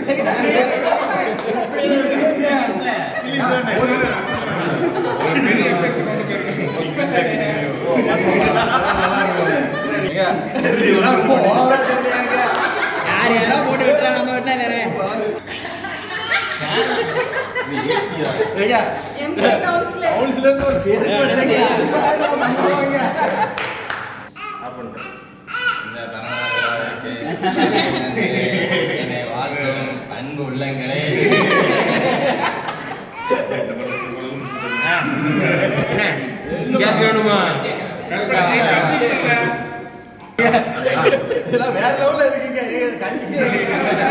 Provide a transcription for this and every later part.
இதெல்லாம் ரொம்ப ஓவரா தெரியலையாங்க யார் யாரோ போட்டு விட்டுறா நம்ம விட்டா தானே ஐயா எம்பி கவுன்சிலர் கவுன்சிலர்னு ஒரு பேர் வச்சாங்க அதுக்காக இதெல்லாம் பண்ணுவாங்க இந்த பிறந்தநாள் விழாவிற்கு என்னை வாழ்த்தும் அன்பு உள்ளங்களே வேணுமா இதெல்லாம் வேற லெவல்ல இருக்குங்க ஏங்க, இது கண்டிக்கிறீங்க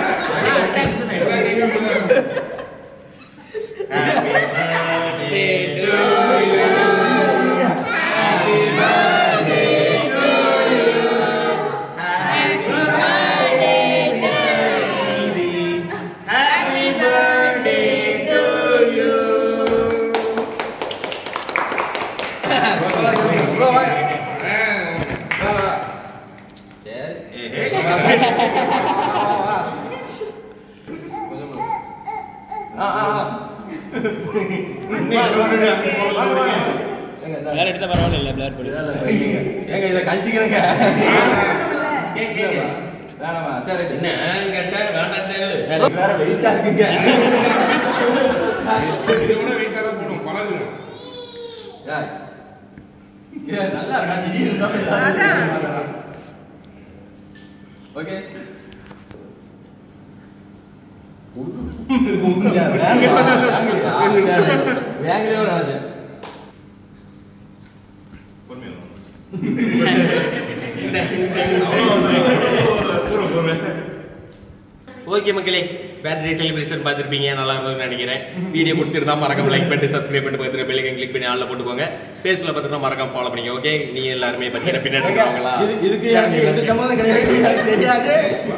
bro, வாங்க. வா, வா. சரி ஆ, ஆ, ஆ. ஏங்க, இந்தா. வேற எடுத்தா பரவாயில்ல இல்ல பிளர் போடு ஏங்க இதை கழட்டிக்கிறேங்க வேணாமா சரி ரைட்டு. என்ன கேட்ட வேண்டாம் வேற வெயிட்டா இருக்குங்க இதை விட வெயிட்டாக தான் போடும் பழகுங்க ஏய், ஏய், நல்லா இருக்கா திடீர்னு தான் ஏதாவது ஓகே வேங்கலே நினைச்சேன் ஓகே மக்களே பர்த்டே செலிப்ரேஷன் பார்த்துருப்பீங்க நல்லா இருக்கும்னு நினைக்கிறேன் வீடியோ பிடிச்சிருந்தா மறக்காம லைக் பண்ணிட்டு சப்ஸ்கிரைப் பண்ணிட்டு பக்கத்துல பெல்லைக்கன் கிளிக் பண்ணி ஆள்ல போட்டுக்கோங்க ஃபேஸ்புக்ல பார்த்தீங்கன்னா மறக்காம ஃபாலோ பண்ணிங்க ஓகே நீ எல்லாருமே பத்தின பின்னாடி ஏங்க, இருக்கவங்களா இது- இதுக்கு எனக்கு எந்த சம்மந்தம் கிடையாது எனக்கு தெரியாது